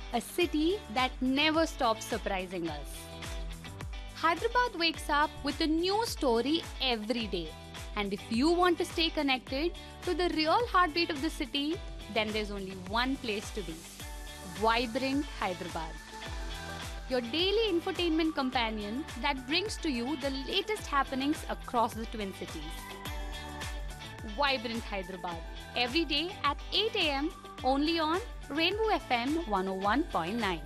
a city that never stops surprising us. Hyderabad wakes up with a new story every day. And if you want to stay connected to the real heartbeat of the city, then there's only one place to be Vibrant Hyderabad. Your daily infotainment companion that brings to you the latest happenings across the Twin Cities. Vibrant Hyderabad, every day at 8 am only on Rainbow FM 101.9.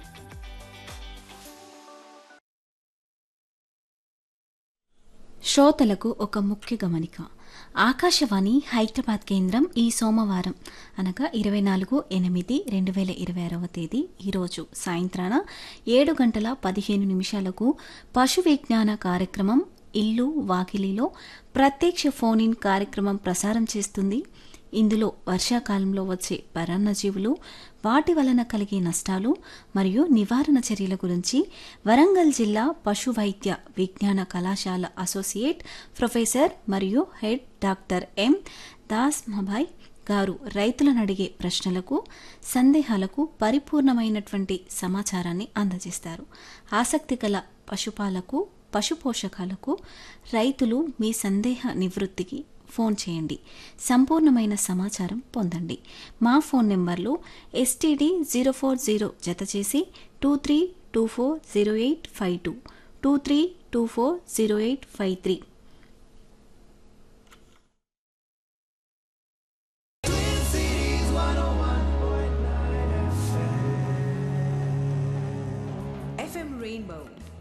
శ్రోతలకు ఒక ముఖ్య గమనిక ఆకాశవాణి హైదరాబాద్ కేంద్రం ఈ సోమవారం అనగా ఇరవై నాలుగు ఎనిమిది రెండు వేల ఇరవై ఆరవ తేదీ ఈరోజు సాయంత్రాన ఏడు గంటల పదిహేను నిమిషాలకు పశు విజ్ఞాన కార్యక్రమం ఇల్లు వాకిలిలో ప్రత్యక్ష ఫోన్ ఇన్ కార్యక్రమం ప్రసారం చేస్తుంది ఇందులో వర్షాకాలంలో వచ్చే పరాన్నజీవులు వాటి వలన కలిగే నష్టాలు మరియు నివారణ చర్యల గురించి వరంగల్ జిల్లా పశు వైద్య విజ్ఞాన కళాశాల అసోసియేట్ ప్రొఫెసర్ మరియు హెడ్ డాక్టర్ ఎం దాస్ మభాయ్ గారు రైతులను అడిగే ప్రశ్నలకు సందేహాలకు పరిపూర్ణమైనటువంటి సమాచారాన్ని అందజేస్తారు ఆసక్తి గల పశుపాలకు పశుపోషకాలకు రైతులు మీ సందేహ నివృత్తికి ఫోన్ చేయండి సంపూర్ణమైన సమాచారం పొందండి మా ఫోన్ నెంబర్లు ఎస్టీడీ జీరో ఫోర్ జీరో జత చేసి two three two four zero eight five two two three two four zero eight five three FM Rainbow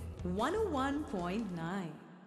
101.9.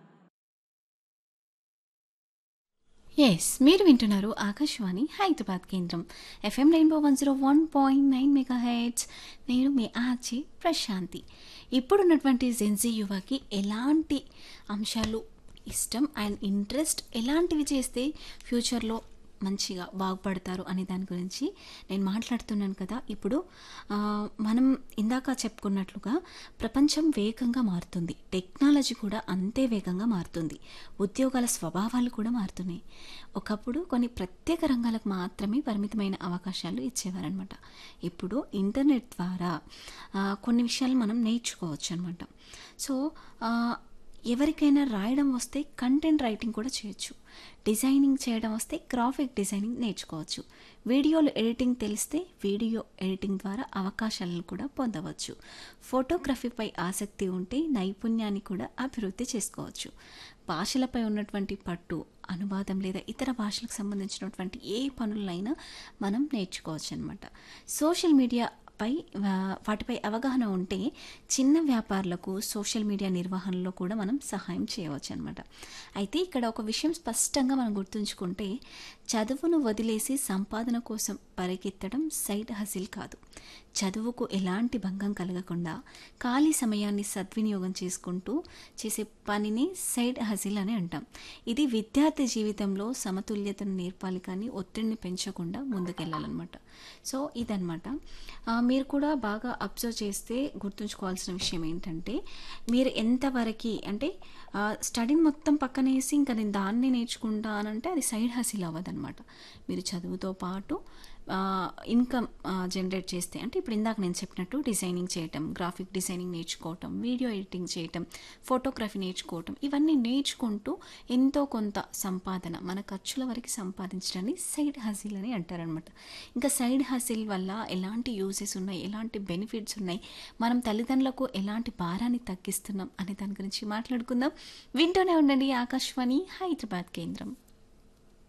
Yes మీరు వింటున్నారు ఆకాశవాణి హైదరాబాద్ కేంద్రం FM Rainbow one zero one point nine megahertz నేను మీ RJ Prashanti ఇప్పుడున్నటువంటి Gen Z యువకి ఎలాంటి అంశాలు ఇష్టం అండ్ ఇంట్రెస్ట్ ఎలాంటివి చేస్తే ఫ్యూచర్లో మంచిగా బాగుపడతారు అనే దాని గురించి నేను మాట్లాడుతున్నాను కదా ఇప్పుడు ఆ, మనం ఇందాక చెప్పుకున్నట్లుగా ప్రపంచం వేగంగా మారుతుంది టెక్నాలజీ కూడా అంతే వేగంగా మారుతుంది ఉద్యోగాల స్వభావాలు కూడా మారుతున్నాయి ఒకప్పుడు కొన్ని ప్రత్యేక రంగాలకు మాత్రమే పరిమితమైన అవకాశాలు ఇచ్చేవారనమాట ఇప్పుడు ఇంటర్నెట్ ద్వారా ఆ, కొన్ని విషయాలు మనం నేర్చుకోవచ్చు అనమాట సో ఆ, ఎవరికైనా రాయడం వస్తే కంటెంట్ రైటింగ్ కూడా చేయొచ్చు డిజైనింగ్ చేయడం వస్తే గ్రాఫిక్ డిజైనింగ్ నేర్చుకోవచ్చు వీడియోలు ఎడిటింగ్ తెలిస్తే వీడియో ఎడిటింగ్ ద్వారా అవకాశాలను కూడా పొందవచ్చు ఫోటోగ్రఫీపై ఆసక్తి ఉంటే నైపుణ్యాన్ని కూడా అభివృద్ధి చేసుకోవచ్చు భాషలపై ఉన్నటువంటి పట్టు అనువాదం లేదా ఇతర భాషలకు సంబంధించినటువంటి ఏ పనులైనా మనం నేర్చుకోవచ్చు అనమాట సోషల్ మీడియా పై వా- వాటిపై అవగాహన ఉంటే చిన్న వ్యాపారులకు సోషల్ మీడియా నిర్వహణలో కూడా మనం సహాయం చేయవచ్చు అనమాట అయితే ఇక్కడ ఒక విషయం స్పష్టంగా మనం గుర్తుంచుకుంటే చదువును వదిలేసి సంపాదన కోసం పరిగెత్తడం సైడ్ హసిల్ కాదు చదువుకు ఎలాంటి భంగం కలగకుండా ఖాళీ సమయాన్ని సద్వినియోగం చేసుకుంటూ చేసే పనిని సైడ్ హజిల్ అని అంటాం ఇది విద్యార్థి జీవితంలో సమతుల్యతను నేర్పాలి కానీ ఒత్తిడిని పెంచకుండా ముందుకెళ్ళాలన్నమాట సో ఇదనమాట ఆ, మీరు కూడా బాగా అబ్జర్వ్ చేస్తే గుర్తుంచుకోవాల్సిన విషయం ఏంటంటే మీరు ఎంతవరకు అంటే స్టడీని మొత్తం పక్కనేసి ఇంకా నేను దాన్ని నేర్చుకుంటానంటే అది సైడ్ హసిల్ అవ్వదన్నమాట మీరు చదువుతో పాటు ఇన్కమ్ జనరేట్ చేస్తే అంటే ఇప్పుడు ఇందాక నేను చెప్పినట్టు డిజైనింగ్ చేయటం గ్రాఫిక్ డిజైనింగ్ నేర్చుకోవటం వీడియో ఎడిటింగ్ చేయటం ఫోటోగ్రఫీ నేర్చుకోవటం ఇవన్నీ నేర్చుకుంటూ ఎంతో కొంత సంపాదన మన ఖర్చుల వరకు సంపాదించడాన్ని సైడ్ హసిల్ అని అంటారనమాట ఇంకా సైడ్ హసిల్ వల్ల ఎలాంటి యూజెస్ ఉన్నాయి ఎలాంటి బెనిఫిట్స్ ఉన్నాయి మనం తల్లిదండ్రులకు ఎలాంటి భారాన్ని తగ్గిస్తున్నాం అనే దాని గురించి మాట్లాడుకుందాం వింటూనే ఉండండి ఆకాశవాణి హైదరాబాద్ కేంద్రం